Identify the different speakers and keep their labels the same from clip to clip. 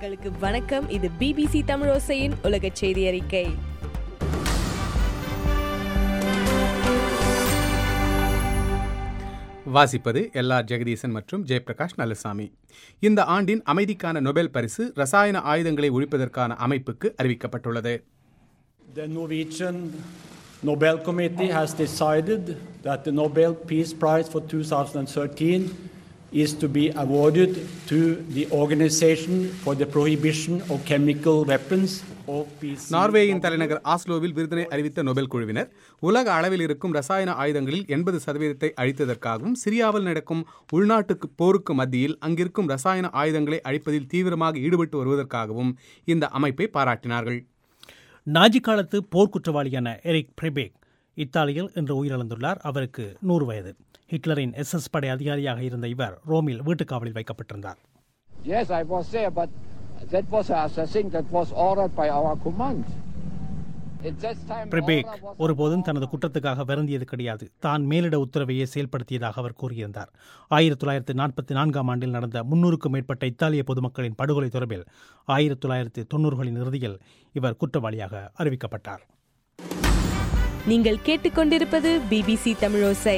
Speaker 1: நேர்களுக்கு வணக்கம் இது பிபிசி தமிழோசையின் உலக செய்தி அறிக்கை
Speaker 2: வாசிப்பது எல் ஆர் ஜெகதீசன் மற்றும் ஜெயபிரகாஷ் நல்லசாமி இந்த ஆண்டின் அமைதிக்கான நொபேல் பரிசு ரசாயன ஆயுதங்களை ஒழிப்பதற்கான அமைப்புக்கு அறிவிக்கப்பட்டுள்ளது
Speaker 3: The Norwegian Nobel Committee has decided that the Nobel Peace Prize for 2013 is to be awarded to the Organization for the Prohibition of Chemical Weapons of PC.
Speaker 2: நார்வேயின் தலைநகர் ஆஸ்லோவில் விருதினை அறிவித்த நொபேல் குழுவினர் உலக அளவில் இருக்கும் ரசாயன ஆயுதங்களில் எண்பது சதவீதத்தை அழித்ததற்காகவும் சிரியாவில் நடக்கும் உள்நாட்டு போருக்கு மத்தியில் அங்கிருக்கும் ரசாயன ஆயுதங்களை அழிப்பதில் தீவிரமாக ஈடுபட்டு வருவதற்காகவும் இந்த அமைப்பை பாராட்டினார்கள்
Speaker 4: நாஜி காலத்து போர்க்குற்றவாளியான எரிக் பிரிபேக் இத்தாலியில் இன்று உயிரிழந்துள்ளார் அவருக்கு நூறு வயது ஹிட்லரின் எஸ்எஸ் படை அதிகாரியாக இருந்த இவர் ரோமில் வீட்டுக்காவலில் வைக்கப்பட்டிருந்தார்
Speaker 5: Yes, I was there, but that was a a thing that was ordered by our command. At that time,
Speaker 4: பிரிபேக்
Speaker 5: order was
Speaker 4: ஒருபோதும் தனது குற்றத்துக்காக வருந்தியது கிடையாது தான் மேலிட உத்தரவையே செயல்படுத்தியதாக அவர் கூறியிருந்தார் ஆயிரத்தி தொள்ளாயிரத்தி நாற்பத்தி நான்காம் ஆண்டில் நடந்த முன்னூறுக்கும் மேற்பட்ட இத்தாலிய பொதுமக்களின் படுகொலை தொடர்பில் ஆயிரத்தி தொள்ளாயிரத்தி தொண்ணூறுகளின் இறுதியில் இவர் குற்றவாளியாக அறிவிக்கப்பட்டார்
Speaker 1: நீங்கள் கேட்டுக்கொண்டிருப்பது பிபிசி தமிழோசை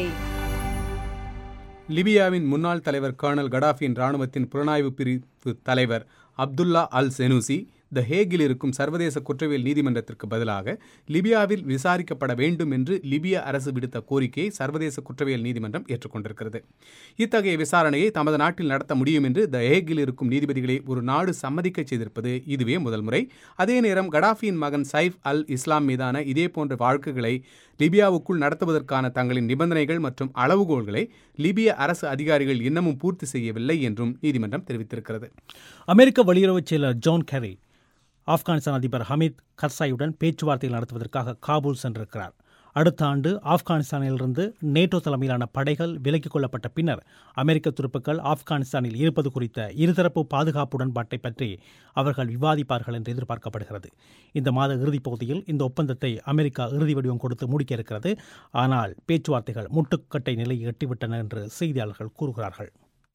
Speaker 2: லிபியாவின் முன்னாள் தலைவர் கர்னல் கடாஃபியின் ராணுவத்தின் புலனாய்வு பிரிவு தலைவர் அப்துல்லா அல் செனூசி த ஹேகில் இருக்கும் சர்வதேச குற்றவியல் நீதிமன்றத்திற்கு பதிலாக லிபியாவில் விசாரிக்கப்பட வேண்டும் என்று லிபிய அரசு விடுத்த கோரிக்கையை சர்வதேச குற்றவியல் நீதிமன்றம் ஏற்றுக்கொண்டிருக்கிறது இத்தகைய விசாரணையை தமது நாட்டில் நடத்த முடியும் என்று த ஹேகில் இருக்கும் நீதிபதிகளை ஒரு நாடு சம்மதிக்க செய்திருப்பது இதுவே முதல் முறை அதே நேரம் கடாஃபியின் மகன் சைஃப் அல் இஸ்லாம் மீதான இதேபோன்ற வழக்குகளை லிபியாவுக்குள் நடத்துவதற்கான தங்களின் நிபந்தனைகள் மற்றும் அளவுகோல்களை லிபிய அரசு அதிகாரிகள் இன்னமும் பூர்த்தி செய்யவில்லை என்றும் நீதிமன்றம் தெரிவித்திருக்கிறது
Speaker 4: அமெரிக்க வெளியுறவுச் செயலர் ஜான் கெரி ஆப்கானிஸ்தான் அதிபர் ஹமீத் கர்சாயுடன் பேச்சுவார்த்தைகள் நடத்துவதற்காக காபூல் சென்றிருக்கிறார் அடுத்த ஆண்டு ஆப்கானிஸ்தானிலிருந்து நேட்டோ தலைமையிலான படைகள் விலக்கிக் கொள்ளப்பட்ட பின்னர் அமெரிக்க துருப்புக்கள் ஆப்கானிஸ்தானில் இருப்பது குறித்த இருதரப்பு பாதுகாப்பு உடன்பாட்டை பற்றி அவர்கள் விவாதிப்பார்கள் என்று எதிர்பார்க்கப்படுகிறது இந்த மாத இறுதிப் பகுதியில் இந்த ஒப்பந்தத்தை அமெரிக்கா இறுதி வடிவம் கொடுத்து முடிக்க இருக்கிறது ஆனால் பேச்சுவார்த்தைகள் முட்டுக்கட்டை நிலையை எட்டிவிட்டன என்று செய்தியாளர்கள் கூறுகிறார்கள்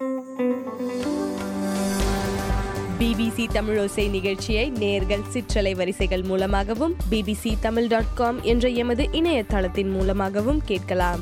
Speaker 1: பிபிசி தமிழோசை நிகழ்ச்சியை நேர்கள் சிற்றலை வரிசைகள் மூலமாகவும் பிபிசி தமிழ் டாட் காம் என்ற எமது இணையதளத்தின் மூலமாகவும் கேட்கலாம்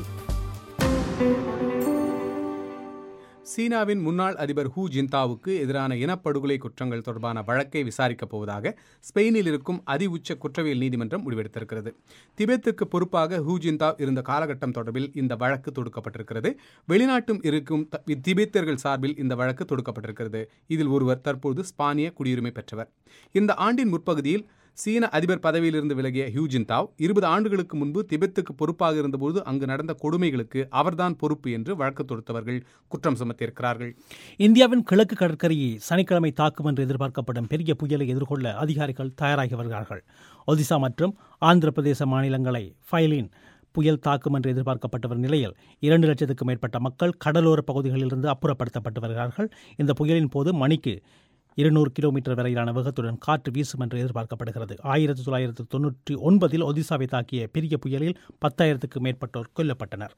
Speaker 2: சீனாவின் முன்னாள் அதிபர் ஹூ ஜிந்தாவுக்கு எதிரான இனப்படுகொலை குற்றங்கள் தொடர்பான வழக்கை விசாரிக்கப் போவதாக ஸ்பெயினில் இருக்கும் அதி உச்ச குற்றவியல் நீதிமன்றம் முடிவெடுத்திருக்கிறது திபெத்துக்கு பொறுப்பாக ஹூ ஜிந்தாவ் இருந்த காலகட்டம் தொடர்பில் இந்த வழக்கு தொடுக்கப்பட்டிருக்கிறது வெளிநாட்டும் இருக்கும் த- திபெத்தியர்கள் சார்பில் இந்த வழக்கு தொடுக்கப்பட்டிருக்கிறது இதில் ஒருவர் தற்போது ஸ்பானிய குடியுரிமை பெற்றவர் இந்த ஆண்டின் முற்பகுதியில் சீன அதிபர் பதவியிலிருந்து விலகிய ஹியூ ஜின்தாவ் இருபது ஆண்டுகளுக்கு முன்பு திபெத்துக்கு பொறுப்பாக இருந்தபோது அங்கு நடந்த கொடுமைகளுக்கு அவர்தான் பொறுப்பு என்று வழக்கு தொடுத்தவர்கள் குற்றம் சுமத்தியிருக்கிறார்கள்
Speaker 4: இந்தியாவின் கிழக்கு கடற்கரையை சனிக்கிழமை தாக்கும் என்று எதிர்பார்க்கப்படும் பெரிய புயலை எதிர்கொள்ள அதிகாரிகள் தயாராகி வருகிறார்கள் ஒடிசா மற்றும் ஆந்திர பிரதேச மாநிலங்களை ஃபைலின் புயல் தாக்கும் என்று எதிர்பார்க்கப்பட்ட வரும் நிலையில் இரண்டு லட்சத்துக்கும் மேற்பட்ட மக்கள் கடலோர பகுதிகளிலிருந்து அப்புறப்படுத்தப்பட்டு வருகிறார்கள் இந்த புயலின் போது மணிக்கு இருநூறு கிலோமீட்டர் வரையிலான வேகத்துடன் காற்று வீசும் என்று எதிர்பார்க்கப்படுகிறது ஆயிரத்தி தொள்ளாயிரத்து தொண்ணூற்றி ஒன்பதில் ஒடிசாவை தாக்கிய பெரிய புயலில் பத்தாயிரத்துக்கும் மேற்பட்டோர் கொல்லப்பட்டனர்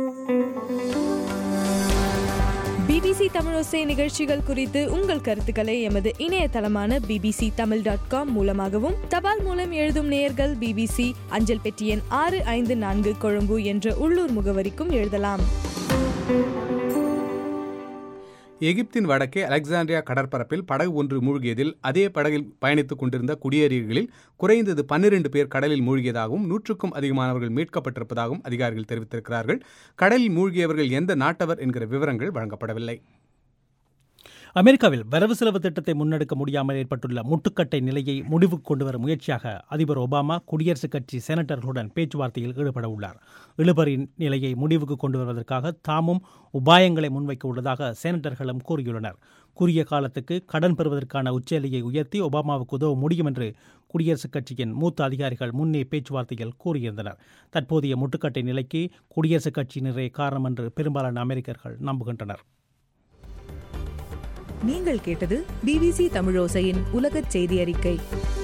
Speaker 1: பிபிசி தமிழோசை நிகழ்ச்சிகள் குறித்து உங்கள் கருத்துக்களை எமது இணையதளமான பிபிசி தமிழ் டாட் காம் மூலமாகவும் தபால் மூலம் எழுதும் நேயர்கள் பிபிசி அஞ்சல் பெட்டி எண் ஆறு ஐந்து நான்கு கொழும்பு என்ற உள்ளூர் முகவரிக்கும் எழுதலாம்
Speaker 2: எகிப்தின் வடக்கே அலெக்சாண்ட்ரியா கடற்பரப்பில் படகு ஒன்று மூழ்கியதில் அதே படகில் பயணித்துக் கொண்டிருந்த குடியேறியர்களில் குறைந்தது பன்னிரண்டு பேர் கடலில் மூழ்கியதாகவும் நூற்றுக்கும் அதிகமானவர்கள் மீட்கப்பட்டிருப்பதாகவும் அதிகாரிகள் தெரிவித்திருக்கிறார்கள் கடலில் மூழ்கியவர்கள் எந்த நாட்டவர் என்கிற விவரங்கள் வழங்கப்படவில்லை
Speaker 4: அமெரிக்காவில் வரவு செலவு திட்டத்தை முன்னெடுக்க முடியாமல் ஏற்பட்டுள்ள முட்டுக்கட்டை நிலையை முடிவுக்கு கொண்டு வரும் முயற்சியாக அதிபர் ஒபாமா குடியரசுக் கட்சி செனட்டர்களுடன் பேச்சுவார்த்தையில் ஈடுபட உள்ளார் இழுபறி நிலையை முடிவுக்கு கொண்டு வருவதற்காக தாமும் உபாயங்களை முன்வைக்க உள்ளதாக செனட்டர்களும் கூறியுள்ளனர் குறுகிய காலத்துக்கு கடன் பெறுவதற்கான உச்செல்லையை உயர்த்தி ஒபாமாவுக்கு உதவ முடியும் என்று குடியரசுக் கட்சியின் மூத்த அதிகாரிகள் முன்னே பேச்சுவார்த்தையில் கூறியிருந்தனர் தற்போதைய முட்டுக்கட்டை நிலைக்கு குடியரசுக் கட்சியினரே காரணம் என்று பெரும்பாலான அமெரிக்கர்கள் நம்புகின்றனர்
Speaker 6: நீங்கள் கேட்டது பிபிசி தமிழோசையின் உலகச் செய்தி அறிக்கை